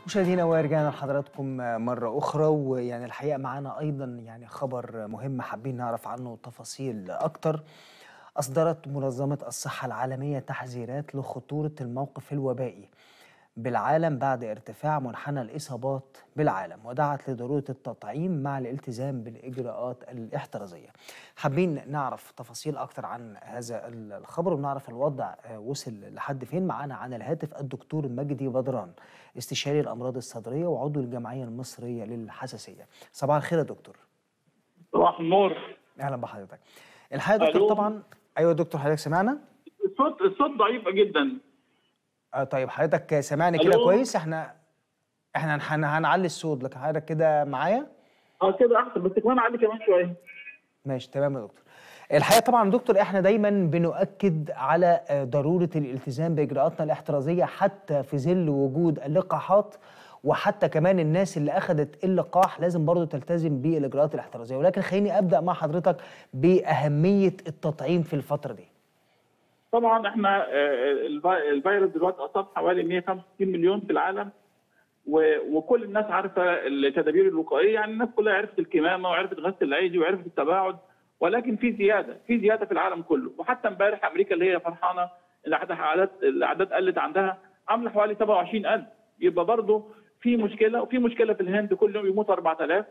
مشاهدينا ورجعنا لحضراتكم مرة أخرى ويعني الحقيقة معانا أيضا يعني خبر مهم حابين نعرف عنه تفاصيل أكتر أصدرت منظمة الصحة العالمية تحذيرات لخطورة الموقف الوبائي بالعالم بعد ارتفاع منحنى الإصابات بالعالم ودعت لضرورة التطعيم مع الالتزام بالإجراءات الاحترازية حابين نعرف تفاصيل أكتر عن هذا الخبر ونعرف الوضع وصل لحد فين معانا على الهاتف الدكتور مجدي بدران استشاري الأمراض الصدرية وعضو الجمعية المصرية للحساسية صباح الخير يا دكتور صباح النور أهلا بحضرتك الحقيقة يا دكتور ألو. طبعا أيوة يا دكتور حضرتك سمعنا الصوت الصوت ضعيف جدا آه طيب حضرتك سامعني كده ألو. كويس احنا احنا هن- هنعلي الصوت لكن حضرتك كده معايا اه كده احسن بس كمان عندي كمان شويه ماشي تمام يا دكتور الحقيقه طبعا يا دكتور احنا دايما بنؤكد على آه، ضروره الالتزام باجراءاتنا الاحترازيه حتى في ظل وجود اللقاحات وحتى كمان الناس اللي اخذت اللقاح لازم برضو تلتزم بالاجراءات الاحترازيه ولكن خليني ابدا مع حضرتك باهميه التطعيم في الفتره دي طبعا احنا آه، الفي- الفيروس دلوقتي اصاب حوالي 165 مليون في العالم و- وكل الناس عارفه التدابير الوقائيه يعني الناس كلها عرفت الكمامه وعرفت غسل الايدي وعرفت التباعد ولكن في زياده في زياده في العالم كله وحتى امبارح امريكا اللي هي فرحانه ان عدد الاعداد الاعداد قلت عندها عامله حوالي 27000 يبقى برضه في مشكله وفي مشكله في الهند كل يوم يموت 4000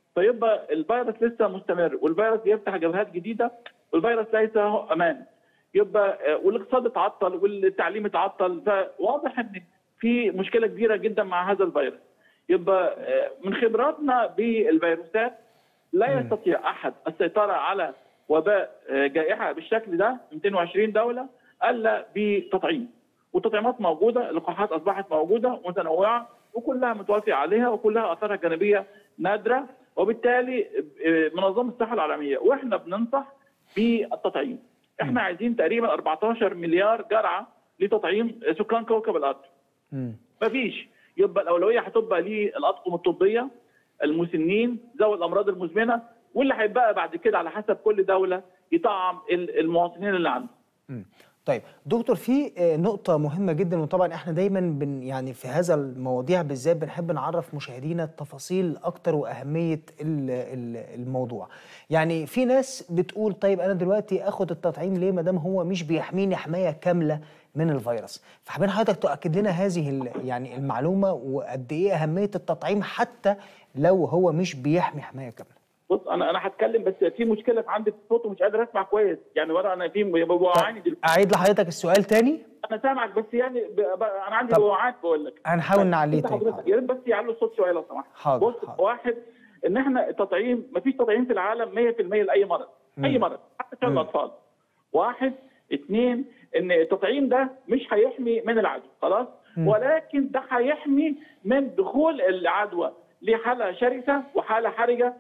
فيبقى الفيروس لسه مستمر والفيروس بيفتح جبهات جديده والفيروس ليس هو امان يبقى آه، والاقتصاد اتعطل والتعليم اتعطل فواضح ان في مشكله كبيره جدا مع هذا الفيروس يبقى آه، من خبراتنا بالفيروسات لا يستطيع احد السيطره على وباء آه، جائحه بالشكل ده 220 دوله الا بتطعيم والتطعيمات موجوده اللقاحات اصبحت موجوده متنوعه وكلها متوافق عليها وكلها اثارها الجانبيه نادره وبالتالي آه، منظمه الصحه العالميه واحنا بننصح بالتطعيم احنا عايزين تقريبا 14 مليار جرعه لتطعيم سكان كوكب الارض مم. مفيش يبقى الاولويه هتبقى للاطقم الطبيه المسنين ذوي الامراض المزمنه واللي هيبقى بعد كده على حسب كل دوله يطعم ال- المواطنين اللي عنده مم. طيب دكتور في آه، نقطة مهمة جدا وطبعا احنا دايما بن يعني في هذا المواضيع بالذات بنحب نعرف مشاهدينا التفاصيل اكتر واهمية ال- ال- الموضوع. يعني في ناس بتقول طيب انا دلوقتي اخد التطعيم ليه ما دام هو مش بيحميني حماية كاملة من الفيروس. فحابين حضرتك تؤكد لنا هذه ال- يعني المعلومة وقد ايه اهمية التطعيم حتى لو هو مش بيحمي حماية كاملة. بص انا انا هتكلم بس في مشكله في عندي في الصوت ومش قادر اسمع كويس يعني ورا انا في بوعاني دلوقتي اعيد لحضرتك السؤال تاني انا سامعك بس يعني ب... ب... انا عندي طب. بوعات بقول لك هنحاول نعليه انت تاني حضرتك يا ريت بس يعلوا الصوت شويه لو سمحت حاضر، بص حاضر. واحد ان احنا التطعيم مفيش تطعيم في العالم 100% لاي مرض اي مرض حتى عشان مم. الاطفال واحد اثنين ان التطعيم ده مش هيحمي من العدوى خلاص مم. ولكن ده هيحمي من دخول العدوى لحاله شرسه وحاله حرجه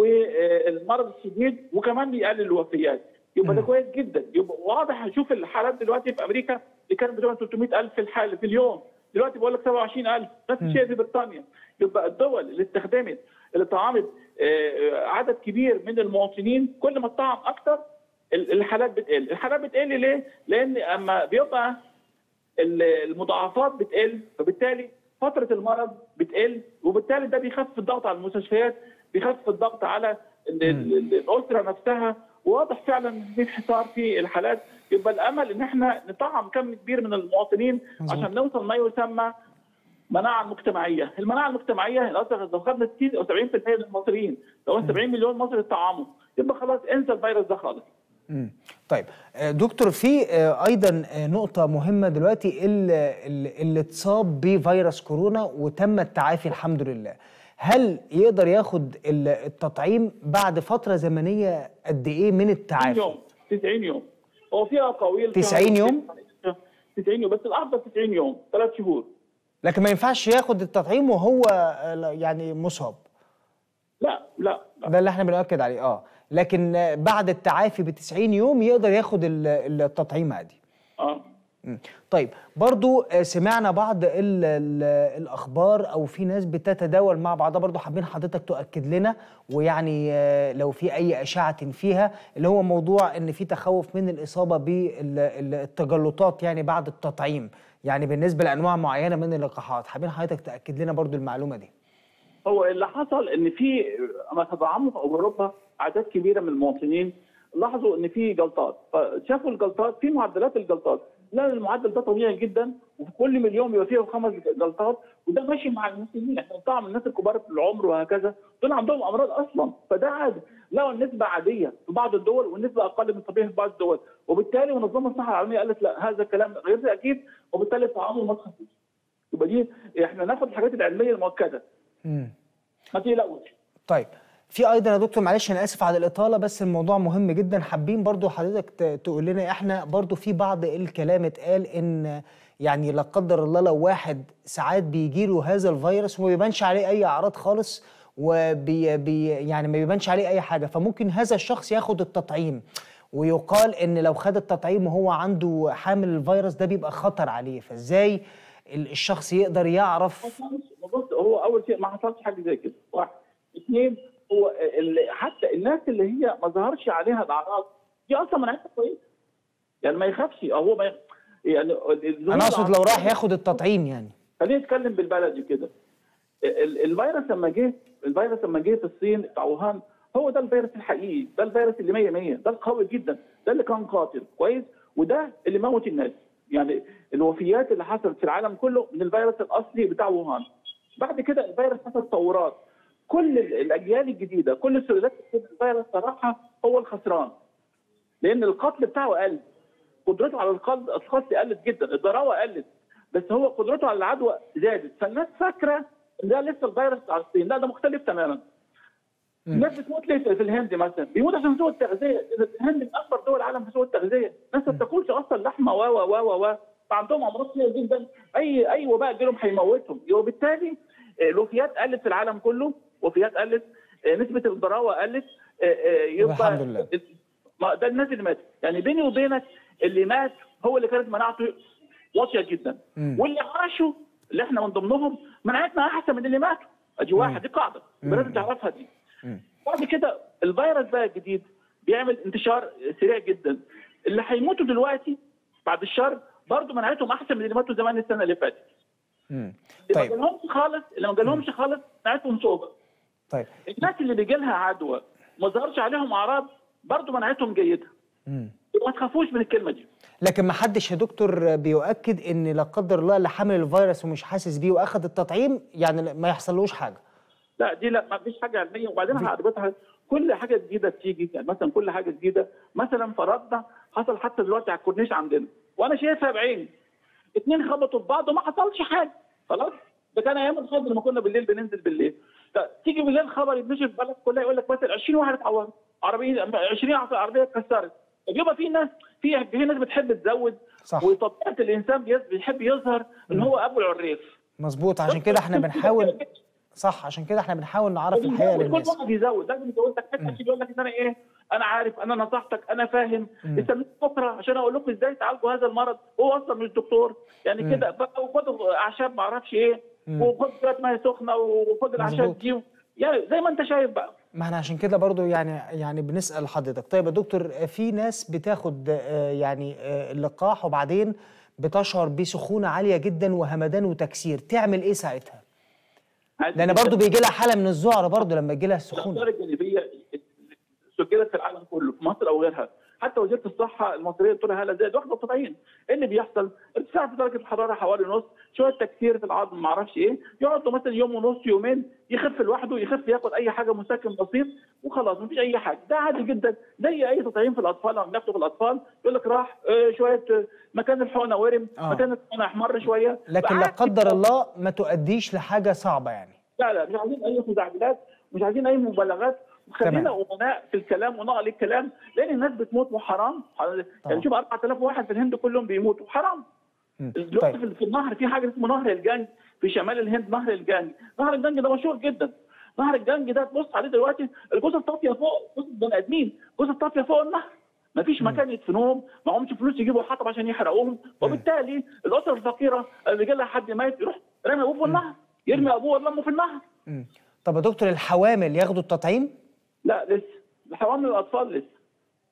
والمرض الشديد وكمان بيقلل الوفيات يبقى ده مم. كويس جدا يبقى واضح هشوف الحالات دلوقتي في امريكا اللي كانت بتقول 300000 في الحاله في اليوم دلوقتي بقول لك 27000 نفس الشيء في بريطانيا يبقى الدول اللي استخدمت اللي طعمت آه، عدد كبير من المواطنين كل ما تطعم اكتر ال- الحالات بتقل الحالات بتقل ليه لان اما بيبقى ال- المضاعفات بتقل فبالتالي فتره المرض بتقل وبالتالي ده بيخفف الضغط على المستشفيات بيخفف الضغط على ال- ال- ال- الاسره نفسها واضح فعلا ان في انحسار في الحالات يبقى الامل ان احنا نطعم كم كبير من المواطنين مظبوط. عشان نوصل ما يسمى مناعه مجتمعيه، المناعه المجتمعيه لو لو خدنا 60 او 70% من المصريين لو 70 مليون مصري اتطعموا يبقى خلاص انسى الفيروس ده خالص. مم. طيب آه، دكتور في آه، ايضا آه، نقطة مهمة دلوقتي اللي, اللي اتصاب بفيروس كورونا وتم التعافي الحمد لله هل يقدر ياخد ال- التطعيم بعد فترة زمنية قد ايه من 90 التعافي؟ يوم 90 يوم هو في اقاويل 90 يوم؟ 90 يوم بس الافضل 90 يوم ثلاث شهور لكن ما ينفعش ياخد التطعيم وهو آه، يعني مصاب لا لا لا ده اللي احنا بنأكد عليه اه لكن آه، بعد التعافي ب 90 يوم يقدر ياخد ال- التطعيم عادي اه مم. طيب برضو آه، سمعنا بعض ال ال الأخبار أو في ناس بتتداول مع بعضها برضو حابين حضرتك تؤكد لنا ويعني آه، لو في أي أشعة فيها اللي هو موضوع إن في تخوف من الإصابة بالتجلطات يعني بعد التطعيم يعني بالنسبه لانواع معينه من اللقاحات حابين حضرتك تاكد لنا برضو المعلومه دي هو اللي حصل ان في اما تضعموا في اوروبا اعداد كبيره من المواطنين لاحظوا ان في جلطات فشافوا الجلطات في معدلات الجلطات لا المعدل ده طبيعي جدا وفي كل مليون بيبقى فيه خمس جلطات وده ماشي مع المسنين احنا بنطعم الناس الكبار في العمر وهكذا دول عندهم امراض اصلا فده عادي لو النسبه عاديه في بعض الدول والنسبه اقل من الطبيعي في بعض الدول وبالتالي منظمه الصحه العالميه قالت لا هذا الكلام غير اكيد وبالتالي التعامل ما تخفيش يبقى دي احنا ناخد الحاجات العلميه المؤكده مم. ما تقلقوش طيب في ايضا يا دكتور معلش انا اسف على الاطاله بس الموضوع مهم جدا حابين برضو حضرتك ت- تقول لنا احنا برضو في بعض الكلام اتقال ان يعني لا قدر الله لو واحد ساعات بيجي له هذا الفيروس وما بيبانش عليه اي اعراض خالص وبي بي يعني ما بيبانش عليه اي حاجه فممكن هذا الشخص ياخد التطعيم ويقال ان لو خد التطعيم وهو عنده حامل الفيروس ده بيبقى خطر عليه فازاي ال- الشخص يقدر يعرف حصلش بص هو اول شيء ما حصلش حاجه زي كده واحد اثنين هو اللي حتى الناس اللي هي ما ظهرش عليها الاعراض دي اصلا مناعتها كويسه يعني ما يخافش او هو ما يخ... يعني الظهور انا اقصد لو العضلية- راح ياخد التطعيم يعني خلينا نتكلم بالبلدي كده ال- الفيروس لما جه الفيروس لما جه في الصين بتاع ووهان هو ده الفيروس الحقيقي ده الفيروس اللي 100 100 ده القوي جدا ده اللي كان قاتل كويس وده اللي موت الناس يعني الوفيات اللي حصلت في العالم كله من الفيروس الاصلي بتاع ووهان بعد كده الفيروس حصل تطورات كل ال- الاجيال الجديده كل السلالات الفيروس صراحه هو الخسران لان القتل بتاعه قل قدرته على القتل القتل قلت جدا الضراوه قلت بس هو قدرته على العدوى زادت فالناس فاكره ان ده لسه الفيروس بتاع الصين لا ده مختلف تماما الناس بتموت ليه في الهند مثلا بيموت عشان سوء التغذيه الهند من اكبر دول العالم في سوء التغذيه الناس ما بتاكلش اصلا لحمه و و و و و فعندهم امراض كتير جدا اي اي وباء جالهم هيموتهم وبالتالي آه، الوفيات قلت في العالم كله وفيات قلت آه، نسبه الضراوه قلت آه، آه، يبقى الحمد لله. ما ده الناس اللي ماتت يعني بيني وبينك اللي مات هو اللي كانت مناعته واطيه جدا مم. واللي عاشوا اللي احنا من ضمنهم مناعتنا احسن من اللي ماتوا ادي واحد دي قاعده يبقى لازم تعرفها دي مم. بعد كده الفيروس بقى الجديد بيعمل انتشار سريع جدا اللي هيموتوا دلوقتي بعد الشر برضه مناعتهم احسن من اللي ماتوا زمان السنه اللي فاتت مم. اللي ما طيب جالهمش خالص اللي ما جالهمش خالص مناعتهم صوبه طيب الناس اللي بيجي لها عدوى ما ظهرش عليهم اعراض برضه مناعتهم جيده مم. ما تخافوش من الكلمه دي لكن ما حدش يا دكتور بيؤكد ان لا قدر الله اللي حامل الفيروس ومش حاسس بيه واخد التطعيم يعني ما يحصلوش حاجه لا دي لا ما فيش حاجه علميه وبعدين هربطها كل حاجه جديده بتيجي يعني مثلا كل حاجه جديده مثلا فرضنا حصل حتى دلوقتي على الكورنيش عندنا وانا شايفها بعيني اتنين خبطوا في بعض وما حصلش حاجه خلاص ده كان ايام الخضر لما كنا بالليل بننزل بالليل لا، تيجي بالليل خبر يتنشر في البلد كلها يقول لك مثلا 20 واحد اتعوروا عربيه 20 عربيه اتكسرت يبقى في ناس في في ناس بتحب تزود صح. وطبيعه الانسان بيز- بيحب يظهر ان هو ابو العريف مظبوط عشان كده احنا بنحاول صح عشان كده احنا بنحاول نعرف الحقيقه كل للناس واحد يزود لازم يزود لك حته عشان يقول لك ان انا ايه انا عارف انا نصحتك انا فاهم استنيت بكره عشان اقول لكم ازاي تعالجوا هذا المرض هو اصلا مش دكتور يعني كده بقى وخدوا اعشاب ما اعرفش ايه وخد شويه ميه سخنه وخد الاعشاب مظبوط. دي يعني زي ما انت شايف بقى ما احنا عشان كده برضو يعني يعني بنسال حضرتك طيب يا دكتور في ناس بتاخد آه، يعني آه، اللقاح وبعدين بتشعر بسخونه عاليه جدا وهمدان وتكسير تعمل ايه ساعتها لان برضو بيجي لها حاله من الذعر برضو لما يجي لها السخونه الاثار الجانبيه سجلت في العالم كله في مصر او غيرها حتى وزيره الصحه المصريه دكتوره هاله زايد واخده التطعيم ايه اللي بيحصل؟ ارتفاع في درجه الحراره حوالي نص شويه تكسير في العظم ما اعرفش ايه يقعد له مثلا يوم ونص يومين يخف لوحده يخف ياخد اي حاجه مسكن بسيط وخلاص مفيش اي حاجه ده عادي جدا زي اي تطعيم في الاطفال لما بناخده في الاطفال يقول لك راح آه، شويه آه، مكان الحقنه ورم آه. مكان الحقنه احمر شويه لكن لا عادي قدر الله ما تؤديش لحاجه صعبه يعني لا لا مش عايزين اي خزعبلات مش عايزين اي مبالغات وخلينا تمام. امناء في الكلام ونقل الكلام لان الناس بتموت وحرام يعني شوف 4000 واحد في الهند كلهم بيموتوا حرام مم. دلوقتي طيب في- في النهر في حاجه اسمه نهر الجنج في شمال الهند نهر الجنج نهر الجنج ده مشهور جدا نهر الجنج ده تبص عليه دلوقتي الجثث الطافيه فوق جثث بني ادمين جثث طافيه فوق النهر ما فيش مكان يدفنوهم معهمش فلوس يجيبوا حطب عشان يحرقوهم وبالتالي الاسر الفقيره اللي جالها حد ميت يروح رمي ابوه في النهر يرمي ابوه ولا امه في النهر مم. طب يا دكتور الحوامل ياخدوا التطعيم لا لسه حوامل الاطفال لسه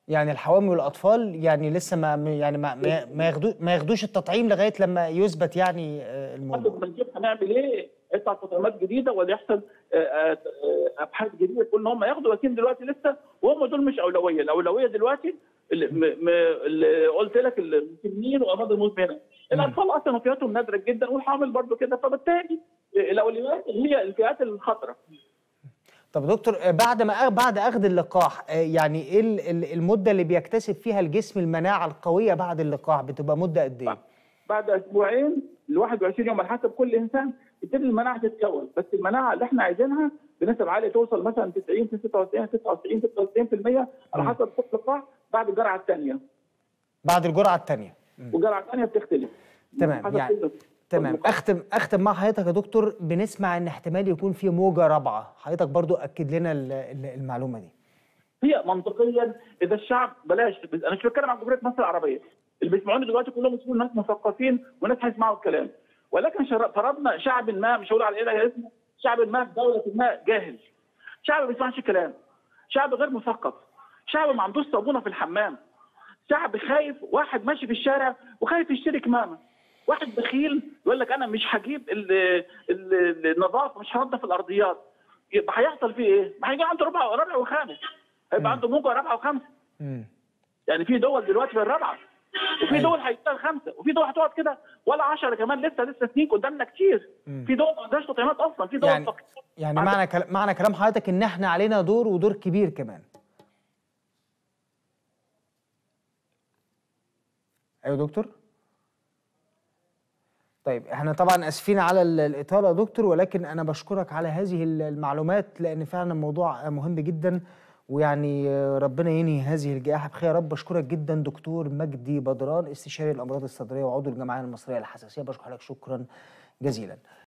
يعني الحوامل والاطفال يعني لسه ما يعني ما ما ما ياخدو ما ياخدوش التطعيم لغايه لما يثبت يعني آه، الموضوع قبل ما نشوف هنعمل ايه يطلع تطعيمات جديده ولا يحصل آه، آه، آه، ابحاث جديده تقول ان هم ياخدوا لكن دلوقتي لسه وهم دول مش اولويه، الاولويه دلوقتي اللي, م- م- اللي قلت لك المسنين وامراض المزمنه. الاطفال اصلا وفياتهم نادره جدا والحامل برضو كده فبالتالي الاولويات هي الفئات الخطره. طب دكتور آه، بعد ما أخ- بعد اخذ اللقاح آه، يعني ايه ال- ال- المده اللي بيكتسب فيها الجسم المناعه القويه بعد اللقاح بتبقى مده قد ايه؟ بعد اسبوعين ل 21 يوم على حسب كل انسان تبتدي المناعه تتكون بس المناعه اللي احنا عايزينها بنسب عاليه توصل مثلا 90 96 99 96% على حسب كل لقاح بعد الجرعه الثانيه بعد الجرعه الثانيه والجرعه الثانيه بتختلف تمام، حسب يعني- كل- تمام كل لقاح. اختم اختم مع حضرتك يا دكتور بنسمع ان احتمال يكون في موجه رابعه حضرتك برضو اكد لنا ال- ال- المعلومه دي هي منطقيا اذا الشعب بلاش انا مش بتكلم عن جمهوريه مصر العربيه اللي بيسمعوني دلوقتي كلهم يكونوا ناس مثقفين وناس هيسمعوا الكلام ولكن شر- فرضنا شعب ما مش هقول على ايه اسمه شعب ما في دوله ما جاهل شعب ما بيسمعش كلام شعب غير مثقف شعب ما عندوش صابونه في الحمام شعب خايف واحد ماشي في الشارع وخايف يشتري كمامه واحد بخيل يقول لك انا مش هجيب ال- ال- النظافه مش هنظف الارضيات يبقى هيحصل فيه ايه؟ ما هيجي عنده ربع ربع وخامس هيبقى عنده موجه رابعه وخمسه مم. يعني في دول دلوقتي في الرابعه وفي دول هيشتغل خمسه وفي دول هتقعد كده ولا 10 كمان لسه لسه سنين قدامنا كتير مم. في دول ما عندهاش تطعيمات اصلا في دول يعني فقيرة. يعني عندها- معنى كلام معنى كلام حضرتك ان احنا علينا دور ودور كبير كمان ايوه دكتور طيب احنا طبعا اسفين على ال- الاطاله يا دكتور ولكن انا بشكرك على هذه ال- المعلومات لان فعلا الموضوع مهم جدا ويعني آه، ربنا ينهي هذه الجائحه بخير يا رب بشكرك جدا دكتور مجدي بدران استشاري الامراض الصدريه وعضو الجمعيه المصريه للحساسيه بشكر حضرتك شكرا جزيلا